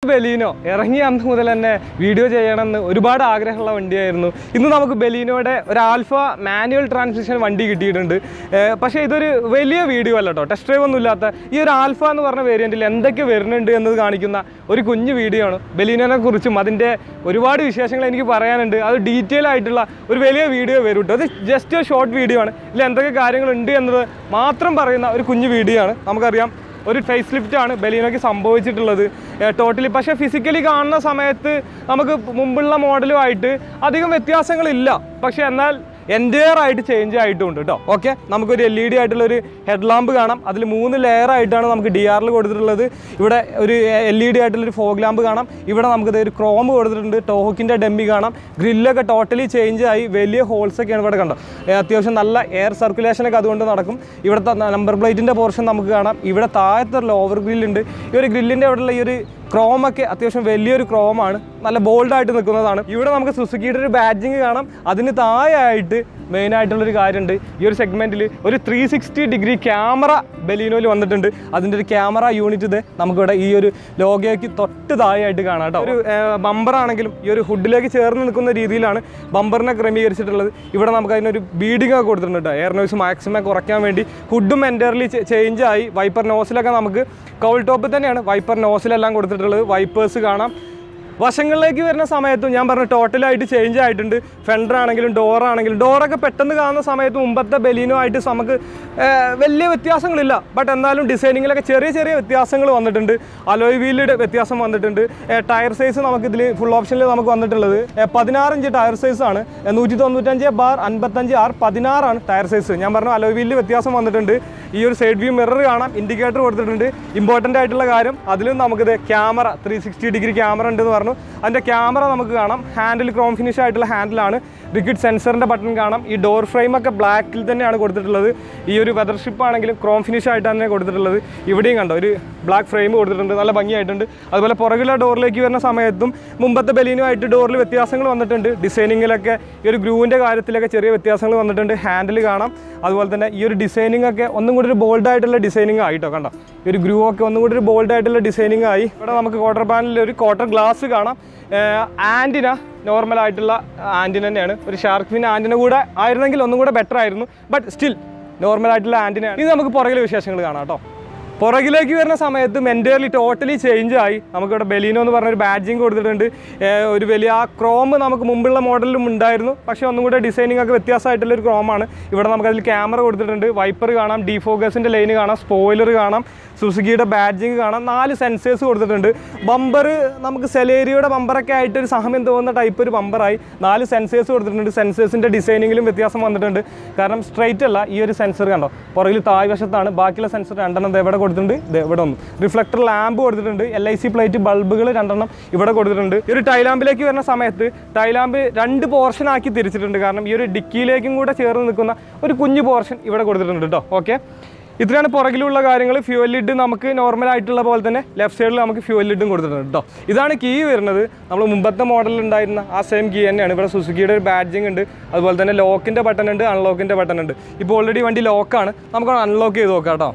ബലീനോ ഇറങ്ങിയ അന്ന് മുതൽ തന്നെ വീഡിയോ ചെയ്യണമെന്ന് ഒരുപാട് ആഗ്രഹമുള്ള വണ്ടിയായിരുന്നു ഇന്ന് നമുക്ക് ബലീനോയുടെ ഒരു ആൽഫ മാനുവൽ ട്രാൻസ്മിഷൻ വണ്ടി കിട്ടിയിട്ടുണ്ട് ഏർ പക്ഷേ ഇതൊരു വലിയ വീഡിയോ അല്ല കേട്ടോ ടെസ്റ്റ് ഡ്രൈവ് ഒന്നും ഇല്ലാത്ത ഈ ഒരു ആൽഫ എന്ന് പറഞ്ഞ വേരിയൻറ്റിൽ എന്തൊക്കെ വരുന്നുണ്ട് എന്നത് കാണിക്കുന്ന ഒരു കുഞ്ഞു വീഡിയോ ആണ് ബലീനോനെ കുറിച്ചും അതിൻ്റെ ഒരുപാട് വിശേഷങ്ങൾ എനിക്ക് പറയാനുണ്ട് അത് ഡീറ്റെയിൽ ആയിട്ടുള്ള ഒരു വലിയ വീഡിയോ വരും കേട്ടോ അത് ജസ്റ്റ് ഒരു ഷോർട്ട് വീഡിയോ ആണ് ഇതിൽ എന്തൊക്കെ കാര്യങ്ങളുണ്ട് എന്നത് മാത്രം പറയുന്ന ഒരു കുഞ്ഞു വീഡിയോ ആണ് നമുക്കറിയാം ഒരു ഫേസ് ലിഫ്റ്റ് ആണ് ബലീനോയ്ക്ക് സംഭവിച്ചിട്ടുള്ളത് ടോട്ടലി പക്ഷേ ഫിസിക്കലി കാണുന്ന സമയത്ത് നമുക്ക് മുമ്പുള്ള മോഡലുമായിട്ട് അധികം വ്യത്യാസങ്ങളില്ല പക്ഷേ എന്നാൽ എൻറ്റയർ ആയിട്ട് ചേഞ്ച് ആയിട്ടുണ്ട് കേട്ടോ ഓക്കെ നമുക്കൊരു എൽ ഇ ഡി ആയിട്ടുള്ള ഒരു ഹെഡ് ലാമ്പ് കാണാം അതിൽ മൂന്ന് ലെയർ ആയിട്ടാണ് നമുക്ക് ഡി ആറിൽ കൊടുത്തിട്ടുള്ളത് ഇവിടെ ഒരു എൽ ഇ ഡി ആയിട്ടുള്ള ഒരു ഫോഗ് ലാമ്പ് കാണാം ഇവിടെ നമുക്ക് ദേ ഒരു ക്രോം കൊടുത്തിട്ടുണ്ട് ടോഹക്കിൻ്റെ ഡെമ്മി കാണാം ഗ്രില്ലൊക്കെ ടോട്ടലി ചേഞ്ച് ആയി വലിയ ഹോൾസ് ഒക്കെയാണ് ഇവിടെ കണ്ടോ ഏ, അത്യാവശ്യം നല്ല എയർ സർക്കുലേഷനൊക്കെ അതുകൊണ്ട് നടക്കും ഇവിടുത്തെ നമ്പർ പ്ലേറ്റിൻ്റെ പോർഷൻ നമുക്ക് കാണാം ഇവിടെ താഴത്തെ ഒരു ലോവർ ഗ്രില്ലുണ്ട് ഈ ഒരു ഗ്രില്ലിൻ്റെ അവിടെയുള്ള ഈ ഒരു ക്രോമൊക്കെ അത്യാവശ്യം വലിയൊരു ക്രോമാണ് നല്ല ബോൾഡായിട്ട് നിൽക്കുന്നതാണ് ഇവിടെ നമുക്ക് സുസുക്കിയുടെ ഒരു ബാഡ്ജിങ് കാണാം അതിന് താഴെയായിട്ട് മെയിൻ ആയിട്ടുള്ളൊരു കാര്യമുണ്ട് ഈ ഒരു സെഗ്മെൻറ്റിൽ ഒരു ത്രീ സിക്സ്റ്റി ഡിഗ്രി ക്യാമറ ബലീനോയിൽ വന്നിട്ടുണ്ട് അതിൻ്റെ ഒരു ക്യാമറ യൂണിറ്റ് ഇത് നമുക്കിവിടെ ഈ ഒരു ലോഗോയ്ക്ക് തൊട്ട് താഴെയായിട്ട് കാണാം കേട്ടോ ഒരു ബമ്പർ ആണെങ്കിലും ഈ ഒരു ഹുഡിലേക്ക് ചേർന്ന് നിൽക്കുന്ന രീതിയിലാണ് ബമ്പറിനെ ക്രമീകരിച്ചിട്ടുള്ളത് ഇവിടെ നമുക്ക് അതിനൊരു ബീഡിംഗ് ഒക്കെ കൊടുത്തിട്ടുണ്ട് കേട്ടോ എയർ നോയ്സ് മാക്സിമം കുറയ്ക്കാൻ വേണ്ടി ഹുഡും എൻറ്റയർലി ചേഞ്ച് ആയി വൈപ്പർ നോസിലൊക്കെ നമുക്ക് കൗൾ ടോപ്പ് തന്നെയാണ് വൈപ്പർ നോസിലെല്ലാം കൊടുത്തിട്ടുള്ളത് വൈപ്പേഴ്സ് കാണാം വശങ്ങളിലേക്ക് വരുന്ന സമയത്തും ഞാൻ പറഞ്ഞു ടോട്ടലായിട്ട് ചേഞ്ച് ആയിട്ടുണ്ട് ഫെൻഡർ ആണെങ്കിലും ഡോർ ആണെങ്കിലും ഡോറൊക്കെ പെട്ടെന്ന് കാണുന്ന സമയത്ത് മുമ്പത്തെ ബലീനോ ആയിട്ട് നമുക്ക് ഏർ, വലിയ വ്യത്യാസങ്ങളില്ല ബട്ട് എന്നാലും ഡിസൈനിങ്ങിലൊക്കെ ചെറിയ ചെറിയ വ്യത്യാസങ്ങൾ വന്നിട്ടുണ്ട് അലോയ് വീലിയുടെ വ്യത്യാസം വന്നിട്ടുണ്ട് ടയർ സൈസ് നമുക്ക് ഇതിൽ ഫുൾ ഓപ്ഷനിൽ നമുക്ക് വന്നിട്ടുള്ളത് ഏർ, പതിനാറ് ഇഞ്ച് ടയർ സൈസ് ആണ് ഏർ, നൂറ്റി തൊണ്ണൂറ്റഞ്ച് ബാർ അൻപത്തഞ്ച് ആർ പതിനാറാണ് ടയർ സൈസ് ഞാൻ പറഞ്ഞു അലോയ് വീലിൽ വ്യത്യാസം വന്നിട്ടുണ്ട് ഈ ഒരു സൈഡ് വ്യൂ മിറർ കാണാം ഇൻഡിക്കേറ്റർ കൊടുത്തിട്ടുണ്ട് ഇമ്പോർട്ടൻ്റ് ആയിട്ടുള്ള കാര്യം അതിലും നമുക്കിത് camera three sixty degree camera ഉണ്ടെന്ന് പറഞ്ഞു അതിൻ്റെ ക്യാമറ നമുക്ക് കാണാം ഹാൻഡിൽ ക്രോം ഫിനിഷ് ആയിട്ടുള്ള ഹാൻഡിലാണ് റിക്കിഡ് സെൻസറിൻ്റെ ബട്ടൺ കാണാം ഈ ഡോർ ഫ്രെയിം ഒക്കെ ബ്ലാക്കിൽ തന്നെയാണ് കൊടുത്തിട്ടുള്ളത് ഈ ഒരു വെതർ ഷിപ്പ് ആണെങ്കിലും ക്രോം ഫിനിഷ് ആയിട്ടാണ് തന്നെ കൊടുത്തിട്ടുള്ളത് ഇവിടെയും കണ്ടോ ഒരു ബ്ലാക്ക് ഫ്രെയിം കൊടുത്തിട്ടുണ്ട് നല്ല ഭംഗിയായിട്ടുണ്ട് അതുപോലെ പുറകിലെ ഡോറിലേക്ക് വരുന്ന സമയത്തും മുമ്പത്തെ ബലീനുമായിട്ട് ഡോറിൽ വ്യത്യാസങ്ങൾ വന്നിട്ടുണ്ട് ഡിസൈനിങ്ങിലൊക്കെ ഈ ഒരു ഗ്രൂവിൻ്റെ കാര്യത്തിലൊക്കെ ചെറിയ വ്യത്യാസങ്ങൾ വന്നിട്ടുണ്ട് ഹാൻഡിൽ കാണാം അതുപോലെ തന്നെ ഈ ഒരു ഡിസൈനിങ് ഒക്കെ ഒന്നും കൂടി ഒരു ബോൾഡ് ആയിട്ടുള്ള ഡിസൈനിങ് ആയിട്ടോ കണ്ടോ ഈ ഒരു ഗ്രൂ ഒക്കെ ഒന്നും കൂടി ഒരു ബോൾഡ് ആയിട്ടുള്ള ഡിസൈനിങ് ആയി ഇവിടെ നമുക്ക് ക്വാർട്ടർ പാനലിൽ ഒരു ക്വാർട്ടർ ഗ്ലാസ് കാണാം ആൻറ്റിന നോർമൽ ആയിട്ടുള്ള ആൻറ്റിന തന്നെയാണ് ഒരു ഷാർക്ക് ഫിൻ ആൻറ്റിന കൂടെ ആയിരുന്നെങ്കിൽ ഒന്നും കൂടെ ബെറ്റർ ആയിരുന്നു ബട്ട് സ്റ്റിൽ നോർമൽ ആയിട്ടുള്ള ആൻറ്റിന ഇത് നമുക്ക് പുറകിലെ വിശേഷങ്ങൾ കാണാം കേട്ടോ പുറകിലേക്ക് വരുന്ന സമയത്ത് മെൻറ്റേർലി ടോട്ടലി ചേഞ്ച് ആയി നമുക്കിവിടെ ബെലീനോ എന്ന് പറഞ്ഞൊരു ബാഡ്ജിങ് കൊടുത്തിട്ടുണ്ട് ഏർ ഒരു വലിയ ആ ക്രോം നമുക്ക് മുമ്പുള്ള മോഡലിലും ഉണ്ടായിരുന്നു പക്ഷേ ഒന്നും കൂടെ ഡിസൈനിങ് ഒക്കെ വ്യത്യാസമായിട്ടുള്ള ഒരു ക്രോമാണ് ഇവിടെ നമുക്ക് അതിൽ ക്യാമറ കൊടുത്തിട്ടുണ്ട് വൈപ്പർ കാണാം ഡിഫോക്കസിൻ്റെ ലൈന് കാണാം സ്പോയിലർ കാണാം സുസുക്കിയുടെ ബാഡ്ജിങ് കാണാം നാല് സെൻസേഴ്സ് കൊടുത്തിട്ടുണ്ട് ബമ്പർ നമുക്ക് സെലേരിയുടെ ബമ്പറൊക്കെ ആയിട്ട് ഒരു സാമ്യം തോന്നുന്ന ടൈപ്പ് ഒരു ബമ്പറായി നാല് സെൻസേഴ്സ് കൊടുത്തിട്ടുണ്ട് സെൻസേഴ്സിൻ്റെ ഡിസൈനിങ്ങിലും വ്യത്യാസം വന്നിട്ടുണ്ട് കാരണം സ്ട്രൈറ്റ് അല്ല ഈ ഒരു സെൻസർ കണ്ടോ പുറകിൽ താഴ് വശത്താണ് ബാക്കിയുള്ള സെൻസർ രണ്ടെണ്ണം ദേ ഇവിടെ കൊടുത്തിട്ടുണ്ട് ദേ ഇവിടെ ഒന്ന് റിഫ്ലക്ടർ ലാമ്പ് കൊടുത്തിട്ടുണ്ട് എൽ ഐ സി പ്ലേറ്റ് ബൾബുകൾ രണ്ടെണ്ണം ഇവിടെ കൊടുത്തിട്ടുണ്ട് ഈ ഒരു ടൈലാമ്പിലേക്ക് വരുന്ന സമയത്ത് ടൈലാമ്പ് രണ്ട് പോർഷൻ ആക്കി തിരിച്ചിട്ടുണ്ട് കാരണം ഈ ഒരു ഡിക്കിയിലേക്കും കൂടെ ചേർന്ന് നിൽക്കുന്ന ഒരു കുഞ്ഞു പോർഷൻ ഇവിടെ കൊടുത്തിട്ടുണ്ട് കേട്ടോ ഓക്കെ ഇത്രയാണ് പുറകിലുള്ള കാര്യങ്ങൾ ഫ്യൂവൽ ലിഡ് നമുക്ക് നോർമൽ ആയിട്ടുള്ള പോലെ തന്നെ ലെഫ്റ്റ് സൈഡിൽ നമുക്ക് ഫ്യൂവൽ ലിഡും കൊടുത്തിട്ടുണ്ട് കേട്ടോ ഇതാണ് കീ വരുന്നത് നമ്മൾ മുമ്പത്തെ മോഡലിൽ ഉണ്ടായിരുന്ന ആ സെയിം കീ തന്നെയാണ് ഇവിടെ സുസുക്കിയുടെ ഒരു ബാഡ്ജിങ് ഉണ്ട് അതുപോലെ തന്നെ ലോക്കിൻ്റെ ബട്ടൺ ഉണ്ട് അൺലോക്കിൻ്റെ ബട്ടൺ ഉണ്ട് ഇപ്പോൾ ഓൾറെഡി വണ്ടി ലോക്കാണ് നമുക്ക് അൺലോക്ക് ചെയ്ത് നോക്കാം കേട്ടോ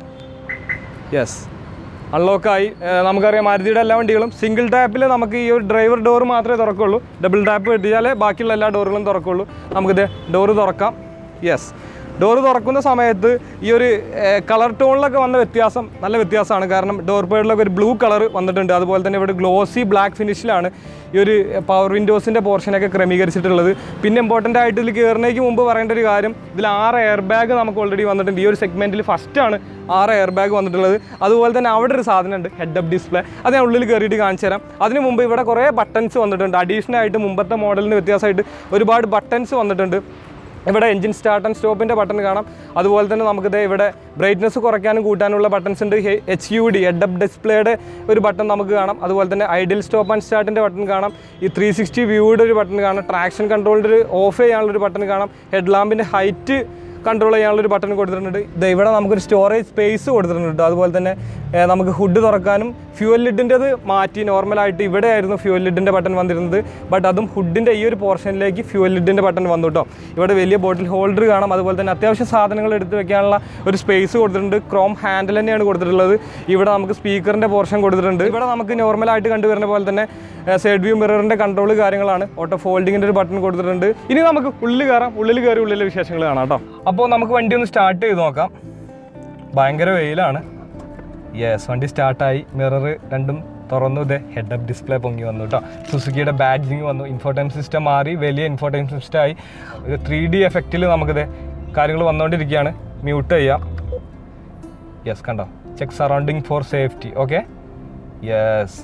യെസ് അൺലോക്കായി നമുക്കറിയാം മാരുതിയുടെ എല്ലാ വണ്ടികളും സിംഗിൾ ടാപ്പിൽ നമുക്ക് ഈ ഒരു ഡ്രൈവർ ഡോർ മാത്രമേ തുറക്കുള്ളൂ ഡബിൾ ടാപ്പ് കിട്ടിയാലേ ബാക്കിയുള്ള എല്ലാ ഡോറുകളും തുറക്കുള്ളൂ നമുക്കിത് ഡോറ് തുറക്കാം യെസ് ഡോറ് തുറക്കുന്ന സമയത്ത് ഈ ഒരു കളർ ടോണിലൊക്കെ വന്ന വ്യത്യാസം നല്ല വ്യത്യാസമാണ് കാരണം ഡോർ പേഡിലൊക്കെ ഒരു ബ്ലൂ കളർ വന്നിട്ടുണ്ട് അതുപോലെ തന്നെ ഇവിടെ ഗ്ലോസി ബ്ലാക്ക് ഫിനിഷിലാണ് ഈ ഒരു പവർ വിൻഡോസിൻ്റെ പോർഷനൊക്കെ ക്രമീകരിച്ചിട്ടുള്ളത് പിന്നെ ഇമ്പോർട്ടൻ്റ് ആയിട്ട് ഇതിൽ കയറുന്നതിന് മുമ്പ് പറയേണ്ട ഒരു കാര്യം ഇതിൽ ആറ് എയർ ബാഗ് നമുക്ക് ഓൾറെഡി വന്നിട്ടുണ്ട് ഈ ഒരു സെഗ്മെൻറ്റിൽ ഫസ്റ്റാണ് ആറ് എയർ ബാഗ് വന്നിട്ടുള്ളത് അതുപോലെ തന്നെ അവിടെ ഒരു സാധനം ഉണ്ട് ഹെഡ് അപ്പ് ഡിസ്പ്ലേ അത് ഞാൻ ഉള്ളിൽ കയറിയിട്ട് കാണിച്ചു തരാം അതിന് മുമ്പ് ഇവിടെ കുറേ ബട്ടൺസ് വന്നിട്ടുണ്ട് അഡീഷണൽ ആയിട്ട് മുമ്പത്തെ മോഡലിന് വ്യത്യാസമായിട്ട് ഒരുപാട് ബട്ടൺസ് വന്നിട്ടുണ്ട് ഇവിടെ എഞ്ചിൻ സ്റ്റാർട്ട് ആൻഡ് സ്റ്റോപ്പിൻ്റെ ബട്ടൺ കാണാം അതുപോലെ തന്നെ നമുക്കിത് ഇവിടെ ബ്രൈറ്റ്നസ് കുറയ്ക്കാനും കൂട്ടാനുള്ള ബട്ടൺസ് ഉണ്ട് H U D head up ഡിസ്പ്ലേയുടെ ഒരു ബട്ടൺ നമുക്ക് കാണാം അതുപോലെ തന്നെ ഐഡിയൽ സ്റ്റോപ്പ് ആൻഡ് സ്റ്റാർട്ടിൻ്റെ ബട്ടൺ കാണാം ഈ ത്രീ സിക്സ്റ്റി വ്യൂയുടെ ഒരു ബട്ടൺ കാണാം ട്രാക്ഷൻ കൺട്രോളിൻ്റെ ഒരു ഓഫ് ചെയ്യാനുള്ള ഒരു ബട്ടൺ കാണാം ഹെഡ് ലാമ്പിൻ്റെ ഹൈറ്റ് കൺട്രോൾ ചെയ്യാനുള്ള ഒരു ബട്ടൺ കൊടുത്തിട്ടുണ്ട് ഇത് ഇവിടെ നമുക്കൊരു സ്റ്റോറേജ് സ്പേസ് കൊടുത്തിട്ടുണ്ട് കേട്ടോ. അതുപോലെ തന്നെ ഏ, നമുക്ക് ഹുഡ് തുറക്കാനും ഫ്യൂവൽ ലിഡിൻ്റെത് മാറ്റി നോർമലായിട്ട് ഇവിടെ ആയിരുന്നു ഫ്യൂവൽ ലിഡിൻ്റെ ബട്ടൺ വന്നിരുന്നത് ബട്ട് അതും ഹുഡിൻ്റെ ഈ ഒരു പോർഷനിലേക്ക് ഫ്യൂവൽ ലിഡിൻ്റെ ബട്ടൺ വന്നു കേട്ടോ ഇവിടെ വലിയ ബോട്ടിൽ ഹോൾഡർ കാണാം അതുപോലെ തന്നെ അത്യാവശ്യം സാധനങ്ങൾ എടുത്ത് വെക്കാനുള്ള ഒരു സ്പേസ് കൊടുത്തിട്ടുണ്ട് ക്രോം ഹാൻഡിൽ തന്നെയാണ് കൊടുത്തിട്ടുള്ളത് ഇവിടെ നമുക്ക് സ്പീക്കറിൻ്റെ പോർഷൻ കൊടുത്തിട്ടുണ്ട് ഇവിടെ നമുക്ക് നോർമലായിട്ട് കണ്ടുവരുന്ന പോലെ തന്നെ സൈഡ് വ്യൂ മിററിൻ്റെ കൺട്രോൾ കാര്യങ്ങളാണ് ഓട്ടോ ഫോൾഡിങ്ങിൻ്റെ ഒരു ബട്ടൺ കൊടുത്തിട്ടുണ്ട് ഇനി നമുക്ക് ഉള്ളിൽ കയറാം ഉള്ളിൽ കയറി ഉള്ളിലെ വിശേഷങ്ങൾ കാണാം കേട്ടോ അപ്പോൾ നമുക്ക് വണ്ടി ഒന്ന് സ്റ്റാർട്ട് ചെയ്ത് നോക്കാം ഭയങ്കര വെയിലാണ് യെസ് വണ്ടി സ്റ്റാർട്ടായി മിറർ രണ്ടും തുറന്നു ഇതേ ഹെഡ് അപ്പ് ഡിസ്പ്ലേ പൊങ്ങി വന്നു കേട്ടോ സുസുക്കിയുടെ ബാഡ്ജിങ് വന്നു ഇൻഫോടൈം സിസ്റ്റം മാറി വലിയ ഇൻഫോടൈം സിസ്റ്റം ആയി ഒരു ത്രീ ഡി എഫക്റ്റിൽ നമുക്കിത് കാര്യങ്ങൾ വന്നുകൊണ്ടിരിക്കുകയാണ് മ്യൂട്ട് ചെയ്യാം യെസ് കണ്ടോ check surrounding for safety okay yes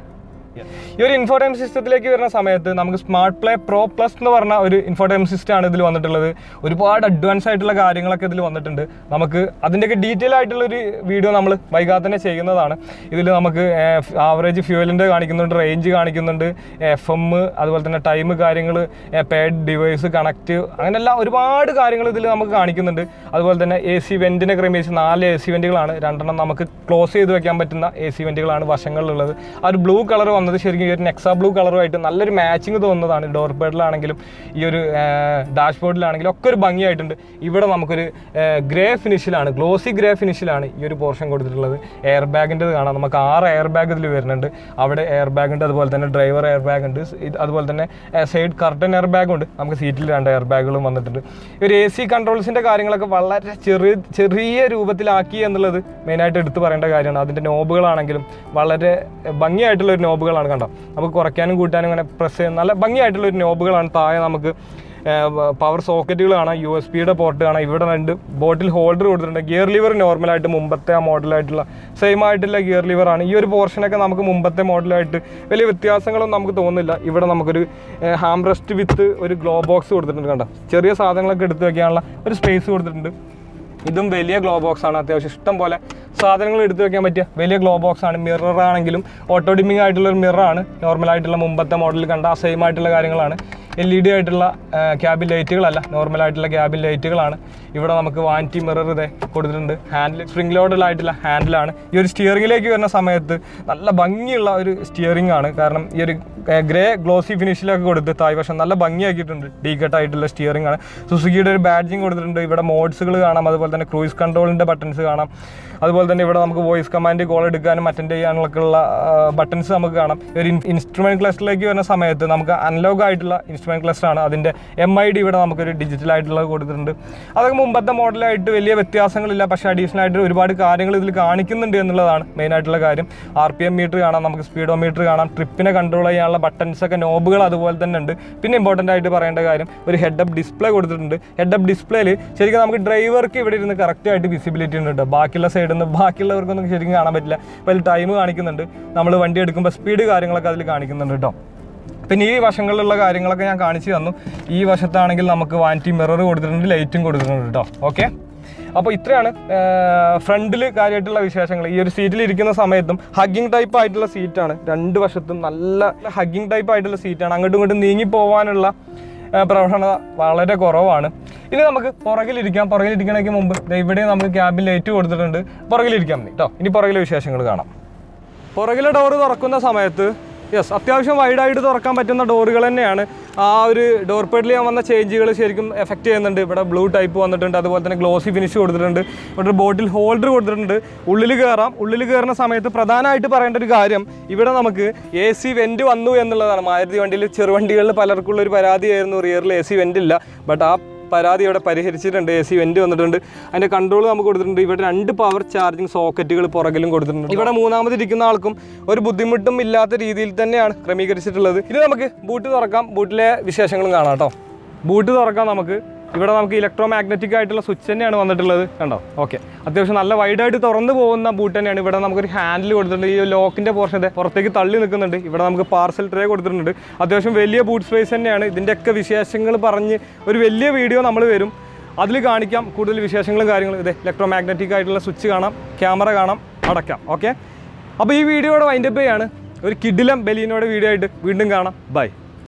ഈ ഒരു ഇൻഫോടൈം സിസ്റ്റത്തിലേക്ക് വരുന്ന സമയത്ത് നമുക്ക് സ്മാർട്ട് പ്ലേ പ്രോ പ്ലസ് എന്ന് പറഞ്ഞ ഒരു ഇൻഫോടൈം സിസ്റ്റം ആണ് ഇതിൽ വന്നിട്ടുള്ളത് ഒരുപാട് അഡ്വാൻസ് ആയിട്ടുള്ള കാര്യങ്ങളൊക്കെ ഇതിൽ വന്നിട്ടുണ്ട് നമുക്ക് അതിൻ്റെയൊക്കെ ഡീറ്റെയിൽ ആയിട്ടുള്ള ഒരു വീഡിയോ നമ്മൾ വൈകാതെ തന്നെ ചെയ്യുന്നതാണ് ഇതിൽ നമുക്ക് ആവറേജ് ഫ്യൂവലിൻ്റെ കാണിക്കുന്നുണ്ട് റേഞ്ച് കാണിക്കുന്നുണ്ട് എഫ് എം അതുപോലെ തന്നെ ടൈം കാര്യങ്ങൾ പേഡ് ഡിവൈസ് കണക്റ്റ് അങ്ങനെല്ലാം ഒരുപാട് കാര്യങ്ങൾ ഇതിൽ നമുക്ക് കാണിക്കുന്നുണ്ട് അതുപോലെ തന്നെ എ സി വെൻറ്റിനെ ക്രമീകരിച്ച് നാല് എ സി വെൻറ്റുകളാണ് രണ്ടെണ്ണം നമുക്ക് ക്ലോസ് ചെയ്ത് വെക്കാൻ പറ്റുന്ന എ സി വെൻറ്റുകളാണ് വശങ്ങളിലുള്ളത് ആ ഒരു ബ്ലൂ കളർ വന്നത് ശരിക്കും ഈ ഒരു നെക്സ ബ്ലൂ കളറുമായിട്ട് നല്ലൊരു മാച്ചിങ് തോന്നുന്നതാണ് ഡോർ പേഡിലാണെങ്കിലും ഈ ഒരു ഡാഷ്ബോർഡിലാണെങ്കിലും ഒക്കെ ഒരു ഭംഗിയായിട്ടുണ്ട് ഇവിടെ നമുക്കൊരു ഗ്രേ ഫിനിഷിലാണ് ഗ്ലോസി ഗ്രേ ഫിനിഷിലാണ് ഈ ഒരു പോർഷൻ കൊടുത്തിട്ടുള്ളത് എയർ ബാഗിൻ്റെ കാണാം നമുക്ക് ആറ് എയർ ബാഗ് ഇതിൽ വരുന്നുണ്ട് അവിടെ എയർ ബാഗ് ഉണ്ട് അതുപോലെ തന്നെ ഡ്രൈവർ എയർ ബാഗ് ഉണ്ട് ഇത് അതുപോലെ തന്നെ സൈഡ് കർട്ടൻ എയർ ബാഗും ഉണ്ട് നമുക്ക് സീറ്റിൽ രണ്ട് എയർ ബാഗുകളും വന്നിട്ടുണ്ട് ഈ ഒരു എ സി കൺട്രോൾസിൻ്റെ കാര്യങ്ങളൊക്കെ വളരെ ചെറിയ ചെറിയ രൂപത്തിലാക്കി എന്നുള്ളത് മെയിനായിട്ട് എടുത്തു പറയേണ്ട കാര്യമാണ് അതിൻ്റെ നോബുകളാണെങ്കിലും വളരെ ഭംഗിയായിട്ടുള്ള ഒരു നോബുകളാണ് കണ്ടോ നമുക്ക് കുറയ്ക്കാനും കൂട്ടാനും ഇങ്ങനെ പ്രസ് ചെയ്യാൻ നല്ല ഭംഗിയായിട്ടുള്ള ഒരു നോബുകളാണ് താഴെ നമുക്ക് പവർ സോക്കറ്റുകൾ കാണാം യു എസ് പിയുടെ പോർട്ട് കാണാം ഇവിടെ രണ്ട് ബോട്ടിൽ ഹോൾഡർ കൊടുത്തിട്ടുണ്ട് ഗിയർ ലിവർ നോർമലായിട്ട് മുമ്പത്തെ ആ മോഡലായിട്ടുള്ള സെയിം ആയിട്ടുള്ള ഗിയർ ലിവറാണ് ഈ ഒരു പോർഷനൊക്കെ നമുക്ക് മുമ്പത്തെ മോഡലായിട്ട് വലിയ വ്യത്യാസങ്ങളൊന്നും നമുക്ക് തോന്നുന്നില്ല ഇവിടെ നമുക്കൊരു ഹാം റെസ്റ്റ് വിത്ത് ഒരു ഗ്ലോ ബോക്സ് കൊടുത്തിട്ടുണ്ട് കണ്ടോ ചെറിയ സാധനങ്ങളൊക്കെ എടുത്ത് വെക്കാനുള്ള ഒരു സ്പേസ് കൊടുത്തിട്ടുണ്ട് ഇതും വലിയ ഗ്ലോ ബോക്സ് ആണ് അത്യാവശ്യം ഇഷ്ടം പോലെ സാധനങ്ങൾ എടുത്തു വെക്കാൻ പറ്റിയ വലിയ ഗ്ലോ ബോക്സ് ആണ് മിറർ ആണെങ്കിലും ഓട്ടോ ഡിമ്മിങ് ആയിട്ടുള്ള ഒരു മിററാണ് നോർമൽ ആയിട്ടുള്ള മുമ്പത്തെ മോഡലിൽ കണ്ട ആ സെയിം ആയിട്ടുള്ള കാര്യങ്ങളാണ് എൽ ഇ ഡി ആയിട്ടുള്ള ക്യാബിൻ ലൈറ്റുകളല്ല നോർമൽ ആയിട്ടുള്ള ക്യാബിൻ ലൈറ്റുകളാണ് ഇവിടെ നമുക്ക് വാൻറ്റി മിറർ ഇതേ കൊടുത്തിട്ടുണ്ട് ഹാൻഡിൽ സ്പ്രിംഗ് ലോഡിലായിട്ടുള്ള ഹാൻഡിലാണ് ഈ ഒരു സ്റ്റിയറിംഗിലേക്ക് വരുന്ന സമയത്ത് നല്ല ഭംഗിയുള്ള ഒരു സ്റ്റിയറിംഗ് ആണ് കാരണം ഈ ഒരു ഗ്രേ ഗ്ലോസി ഫിനിഷിലൊക്കെ കൊടുത്ത് തായ് വശം നല്ല ഭംഗിയാക്കിയിട്ടുണ്ട് ഡീ കട്ട് ആയിട്ടുള്ള സ്റ്റിയറിംഗ് ആണ് സുസുക്കിയുടെ ഒരു ബാഡ്ജിങ് കൊടുത്തിട്ടുണ്ട് ഇവിടെ മോഡ്സുകൾ കാണാം അതുപോലെ തന്നെ ക്രൂയിസ് കൺട്രോളിൻ്റെ ബട്ടൺസ് കാണാം അതുപോലെ തന്നെ ഇവിടെ നമുക്ക് വോയിസ് കമാൻഡ് കോൾ എടുക്കാനും അറ്റൻഡ് ചെയ്യാനൊക്കെ ഉള്ള ബട്ടൺസ് നമുക്ക് കാണാം ഒരു ഇൻസ്ട്രുമെന്റ് ക്ലസ്റ്ററിലേക്ക് വരുന്ന സമയത്ത് നമുക്ക് അനലോഗ് ആയിട്ടുള്ള ഇൻസ്ട്രുമെന്റ് ക്ലസ്റ്റർ ആണ് അതിൻ്റെ എം ഐ ഡി ഇവിടെ നമുക്കൊരു ഡിജിറ്റൽ ആയിട്ടുള്ളത് കൊടുത്തിട്ടുണ്ട് അതൊക്കെ മുമ്പത്തെ മോഡലായിട്ട് വലിയ വ്യത്യാസങ്ങളില്ല പക്ഷേ അഡീഷണൽ ആയിട്ട് ഒരുപാട് കാര്യങ്ങൾ ഇതിൽ കാണിക്കുന്നുണ്ട് എന്നുള്ളതാണ് മെയിൻ ആയിട്ടുള്ള കാര്യം ആർ പി എം മീറ്റർ കാണാം നമുക്ക് സ്പീഡോമീറ്റർ കാണാം ട്രിപ്പിനെ കൺട്രോൾ ചെയ്യാനുള്ള ബട്ടൺസ് ഒക്കെ നോബുകൾ അതുപോലെ തന്നെ ഉണ്ട് പിന്നെ ഇമ്പോർട്ടൻ്റ് ആയിട്ട് പറയേണ്ട കാര്യം ഒരു ഹെഡ് അപ്പ് ഡിസ്പ്ലേ കൊടുത്തിട്ടുണ്ട് ഹെഡ് അപ്പ് ഡിസ്പ്ലേയിൽ ശരിക്കും നമുക്ക് ഡ്രൈവർക്ക് ഇവിടെ ഇരുന്ന് കറക്റ്റ് ആയിട്ട് വിസിബിലിറ്റി ഉണ്ട് കേട്ടോ ബാക്കിയുള്ള സൈഡിൽ നിന്ന് ബാക്കിയുള്ളവർക്കൊന്നും ശരിക്കും കാണാൻ പറ്റില്ല അപ്പോൾ അതിൽ ടൈം കാണിക്കുന്നുണ്ട് നമ്മൾ വണ്ടി എടുക്കുമ്പോൾ സ്പീഡ് കാര്യങ്ങളൊക്കെ അതിൽ കാണിക്കുന്നുണ്ട് കേട്ടോ പിന്നെ ഈ വശങ്ങളിലുള്ള കാര്യങ്ങളൊക്കെ ഞാൻ കാണിച്ചു തന്നു ഈ വശത്താണെങ്കിൽ നമുക്ക് വാനിറ്റി മിറർ കൊടുത്തിട്ടുണ്ട് ലൈറ്റും കൊടുത്തിട്ടുണ്ട് കേട്ടോ ഓക്കെ അപ്പോൾ ഇത്രയാണ് ഫ്രണ്ടിൽ കാര്യമായിട്ടുള്ള വിശേഷങ്ങൾ ഈ ഒരു സീറ്റിൽ ഇരിക്കുന്ന സമയത്തും ഹഗ്ഗിങ് ടൈപ്പ് ആയിട്ടുള്ള സീറ്റാണ് രണ്ട് വശത്തും നല്ല ഹഗ്ഗിങ് ടൈപ്പ് ആയിട്ടുള്ള സീറ്റാണ് അങ്ങോട്ടും ഇങ്ങോട്ടും നീങ്ങി പോകാനുള്ള ആ, പ്രവണത വളരെ കുറവാണ് ഇനി നമുക്ക് പുറകിലിരിക്കാം പുറകിലിരിക്കണേക്ക് മുമ്പ് ദേ ഇവിടെ നമുക്ക് ക്യാബിൻ ലൈറ്റ് കൊടുത്തിട്ടുണ്ട് പുറകിലിരിക്കാം മതി കേട്ടോ ഇനി പുറകിലെ വിശേഷങ്ങൾ കാണാം പുറകിലെ ഡോറ് തുറക്കുന്ന സമയത്ത് യെസ് അത്യാവശ്യം വൈഡായിട്ട് തുറക്കാൻ പറ്റുന്ന ഡോറുകൾ തന്നെയാണ് ആ ഒരു ഡോർ പേഡിൽ ഞാൻ വന്ന ചേഞ്ചുകൾ ശരിക്കും എഫക്റ്റ് ചെയ്യുന്നുണ്ട് ഇവിടെ ബ്ലൂ ടൈപ്പ് വന്നിട്ടുണ്ട് അതുപോലെ തന്നെ ഗ്ലോസി ഫിനിഷ് കൊടുത്തിട്ടുണ്ട് ഇവിടെ ഒരു ബോട്ടിൽ ഹോൾഡർ കൊടുത്തിട്ടുണ്ട് ഉള്ളിൽ കയറാം ഉള്ളിൽ കയറുന്ന സമയത്ത് പ്രധാനമായിട്ട് പറയേണ്ട ഒരു കാര്യം ഇവിടെ നമുക്ക് എ സി വെൻറ്റ് വന്നു എന്നുള്ളതാണ് മാരുതി വണ്ടിയിൽ ചെറുവണ്ടികളിൽ പലർക്കുള്ള ഒരു പരാതിയായിരുന്നു റിയറിൽ എ സി വെൻ്റ് ഇല്ല ബട്ട് ആ പരാതി ഇവിടെ പരിഹരിച്ചിട്ടുണ്ട് എ സി വെന്റ് വന്നിട്ടുണ്ട് അതിന്റെ കൺട്രോൾ നമുക്ക് കൊടുത്തിട്ടുണ്ട് ഇവിടെ രണ്ട് പവർ ചാർജിങ് സോക്കറ്റുകൾ പുറകിലും കൊടുത്തിട്ടുണ്ട് ഇവിടെ മൂന്നാമത് ഇരിക്കുന്ന ആൾക്കും ഒരു ബുദ്ധിമുട്ടും ഇല്ലാത്ത രീതിയിൽ തന്നെയാണ് ക്രമീകരിച്ചിട്ടുള്ളത് ഇനി നമുക്ക് ബൂട്ട് തുറക്കാം ബൂട്ടിലെ വിശേഷങ്ങളും കാണാം കേട്ടോ ബൂട്ട് തുറക്കാം നമുക്ക് ഇവിടെ നമുക്ക് ഇലക്ട്രോ മാഗ്നറ്റിക് ആയിട്ടുള്ള സ്വിച്ച് തന്നെയാണ് വന്നിട്ടുള്ളത് കണ്ടോ ഓക്കെ അത്യാവശ്യം നല്ല വൈഡായിട്ട് തുറന്നു പോകുന്ന ബൂട്ട് തന്നെയാണ് ഇവിടെ നമുക്കൊരു ഹാൻഡിൽ കൊടുത്തിട്ടുണ്ട് ഈ ലോക്കിന്റെ പോർഷൻ പുറത്തേക്ക് തള്ളി നിൽക്കുന്നുണ്ട് ഇവിടെ നമുക്ക് പാർസൽ ട്രേ കൊടുത്തിട്ടുണ്ട് അത്യാവശ്യം വലിയ ബൂട്ട് സ്പേസ് തന്നെയാണ് ഇതിൻ്റെയൊക്കെ വിശേഷങ്ങൾ പറഞ്ഞ് ഒരു വലിയ വീഡിയോ നമ്മൾ വരും അതിൽ കാണിക്കാം കൂടുതൽ വിശേഷങ്ങളും കാര്യങ്ങളും ഇതേ ഇലക്ട്രോ മാഗ്നറ്റിക് ആയിട്ടുള്ള സ്വിച്ച് കാണാം ക്യാമറ കാണാം അടക്കാം ഓക്കെ അപ്പോൾ ഈ വീഡിയോയുടെ വൈൻഡപ്പ് ചെയ്യാണ് ഒരു കിഡിലം ബലീനോടെ വീഡിയോ ആയിട്ട് വീണ്ടും കാണാം ബൈ